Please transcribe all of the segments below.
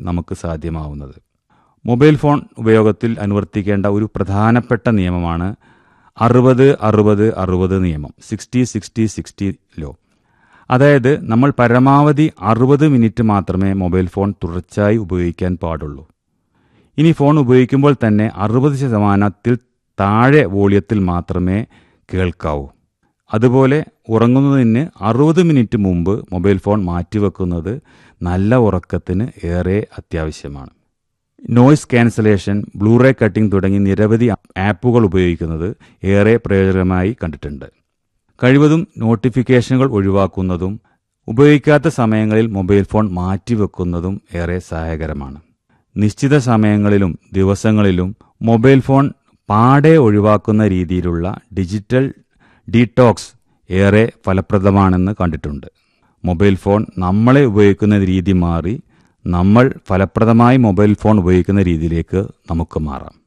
നമുക്ക് സാധ്യമാവുന്നത് mobile phone ഉപയോഗത്തിൽ അനുവർത്തിക്കേണ്ട ഒരു പ്രധാനപ്പെട്ട നിയമമാണ് അറുപത് അറുപത് അറുപത് നിയമം സിക്സ്റ്റി സിക്സ്റ്റി സിക്സ്റ്റി ലോ അതായത് നമ്മൾ പരമാവധി അറുപത് മിനിറ്റ് മാത്രമേ മൊബൈൽ ഫോൺ തുടർച്ചയായി ഉപയോഗിക്കാൻ പാടുള്ളൂ ഇനി ഫോൺ ഉപയോഗിക്കുമ്പോൾ തന്നെ അറുപത് ശതമാനത്തിൽ താഴെ വോളിയത്തിൽ മാത്രമേ കേൾക്കാവൂ അതുപോലെ ഉറങ്ങുന്നതിന് അറുപത് മിനിറ്റ് മുമ്പ് മൊബൈൽ ഫോൺ മാറ്റിവെക്കുന്നത് നല്ല ഉറക്കത്തിന് ഏറെ അത്യാവശ്യമാണ് നോയ്സ് ക്യാൻസലേഷൻ ബ്ലൂറേ കട്ടിംഗ് തുടങ്ങി നിരവധി ആപ്പുകൾ ഉപയോഗിക്കുന്നത് ഏറെ പ്രയോജനമായി കണ്ടിട്ടുണ്ട് കഴിവതും നോട്ടിഫിക്കേഷനുകൾ ഒഴിവാക്കുന്നതും ഉപയോഗിക്കാത്ത സമയങ്ങളിൽ മൊബൈൽ ഫോൺ മാറ്റിവെക്കുന്നതും ഏറെ സഹായകരമാണ് നിശ്ചിത സമയങ്ങളിലും ദിവസങ്ങളിലും മൊബൈൽ ഫോൺ പാടെ ഒഴിവാക്കുന്ന രീതിയിലുള്ള ഡിജിറ്റൽ ഡീടോക്സ് ഏറെ ഫലപ്രദമാണെന്ന് കണ്ടിട്ടുണ്ട് മൊബൈൽ ഫോൺ നമ്മളെ ഉപയോഗിക്കുന്ന രീതി മാറി നമ്മൾ ഫലപ്രദമായി മൊബൈൽ ഫോൺ ഉപയോഗിക്കുന്ന രീതിയിലേക്ക് നമുക്ക് മാറാം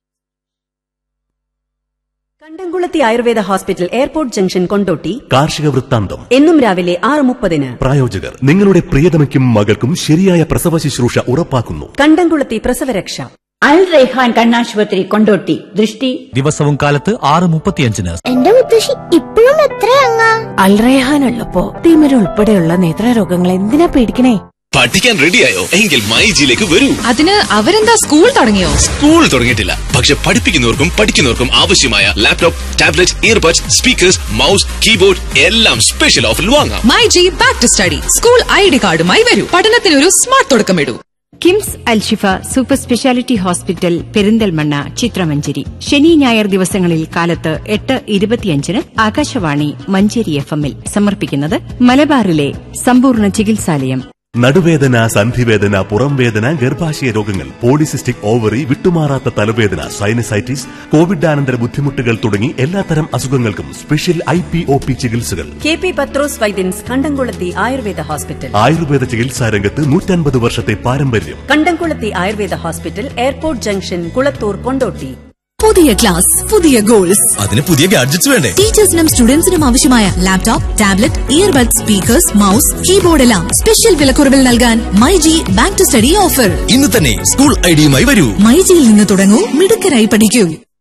Kandamkulathi Ayurveda hospital airport junction Kondotty കാർഷിക വൃത്താന്തം എന്നും രാവിലെ ആറ് മുപ്പതിന് പ്രായോജകർ നിങ്ങളുടെ പ്രിയതമയ്ക്കും മകൾക്കും ശരിയായ പ്രസവ ശുശ്രൂഷ ഉറപ്പാക്കുന്നു കണ്ടംകുളത്തി പ്രസവരക്ഷ അൽ റൈഹാൻ കണ്ണാശുപത്രി കൊണ്ടോട്ടി ദൃഷ്ടി ദിവസവും കാലത്ത് ആറ് മുപ്പത്തിയഞ്ചിന് എന്റെ മുത്തശ്ശി ഇപ്പോഴും എത്രയങ്ങാ അൽറേഹാൻ ഉള്ളപ്പോ തിമിര ഉൾപ്പെടെയുള്ള നേത്രരോഗങ്ങൾ എന്തിനാ പേടിക്കണേ പഠിക്കാൻ റെഡിയായോ എങ്കിൽ മൈജിയിലേക്ക് വരൂ അതിന് അവരെന്താ സ്കൂൾ തുടങ്ങിയോ സ്കൂൾ തുടങ്ങിയിട്ടില്ല പക്ഷെ പഠിപ്പിക്കുന്നവർക്കും പഠിക്കുന്നവർക്കും ആവശ്യമായ laptop tablet earbuds speakers mouse keyboard എല്ലാം സ്പെഷ്യൽ ഓഫറിൽ വാങ്ങാം my G back to study school I D കാർഡുമായി വരൂ പഠനത്തിനൊരു സ്മാർട്ട് തുടക്കമിടൂ KIMS Alshifa super speciality hospital Perinthalmanna Chithramancheri ശനി ഞായർ ദിവസങ്ങളിൽ കാലത്ത് എട്ട് ഇരുപത്തിയഞ്ചിന് ആകാശവാണി മഞ്ചേരി എഫ് എമ്മിൽ സമർപ്പിക്കുന്നത് മലബാറിലെ സമ്പൂർണ്ണ ചികിത്സാലയം നടുവേദന സന്ധിവേദന പുറംവേദന ഗർഭാശയ രോഗങ്ങൾ പോളിസിസ്റ്റിക് ഓവറി വിട്ടുമാറാത്ത തലവേദന സൈനസൈറ്റിസ് കോവിഡാനന്തര ബുദ്ധിമുട്ടുകൾ തുടങ്ങി എല്ലാത്തരം അസുഖങ്ങൾക്കും special I P O P ചികിത്സകൾ K P Pathros Vaidyans Kandamkulathi Ayurveda hospital Ayurveda ചികിത്സാ രംഗത്ത് നൂറ്റൻപത് വർഷത്തെ പാരമ്പര്യം Kandamkulathi Ayurveda hospital airport junction Kulathur Kondotty പുതിയ ക്ലാസ് പുതിയ ഗോൾസ് അതിന് പുതിയ ഗാഡ്ജറ്റ്സ് വേണ്ടേ ടീച്ചേഴ്സിനും സ്റ്റുഡൻസിനും ആവശ്യമായ laptop tablet earbud speakers mouse keyboard എല്ലാം സ്പെഷ്യൽ വിലക്കുറവിൽ നൽകാൻ my G back to study offer ഇന്ന് തന്നെ സ്കൂൾ ഐഡിയുമായി വരൂ മൈ ജിയിൽ നിന്ന് തുടങ്ങൂ മിടുക്കരായി പഠിക്കൂ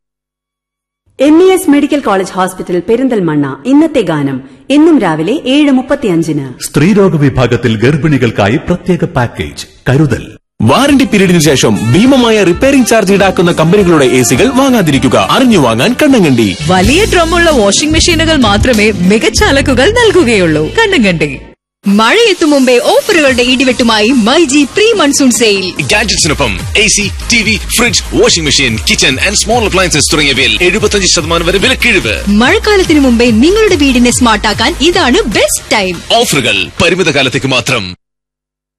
M E S medical college hospital Perinthalmanna ഇന്നത്തെ ഗാനം എന്നും രാവിലെ ഏഴ് മുപ്പത്തിയഞ്ചിന് സ്ത്രീരോഗ വിഭാഗത്തിൽ ഗർഭിണികൾക്കായി പ്രത്യേക പാക്കേജ് കരുതൽ വാറന്റി പീരീഡിന് ശേഷം ഭീമമായ റിപ്പയറിംഗ് ചാർജ് ഈടാക്കുന്ന കമ്പനികളുടെ എ സികൾ വാങ്ങാതിരിക്കുക അറിഞ്ഞു വാങ്ങാൻ കണ്ണങ്കണ്ടി വലിയ ഡ്രമ്മുള്ള വാഷിംഗ് മെഷീനുകൾ മാത്രമേ മികച്ച അലക്കുകൾ നൽകുകയുള്ളൂ കണ്ടും കണ്ടേ മഴ എത്തും മുമ്പേ ഓഫറുകളുടെ ഇടിവെട്ടുമായി മൈജി പ്രീ മൺസൂൺ സെയിൽ ഗാഡ്ജറ്റ്സിനൊപ്പം A C T V fridge washing machine kitchen and small appliances തുടങ്ങിയവയിൽ എഴുപത്തഞ്ച് ശതമാനം വരെ വിലക്കിഴിവ് മഴക്കാലത്തിന് മുമ്പേ നിങ്ങളുടെ വീടിനെ സ്മാർട്ടാക്കാൻ ഇതാണ് ബെസ്റ്റ് ടൈം ഓഫറുകൾ പരിമിത കാലത്തേക്ക് മാത്രം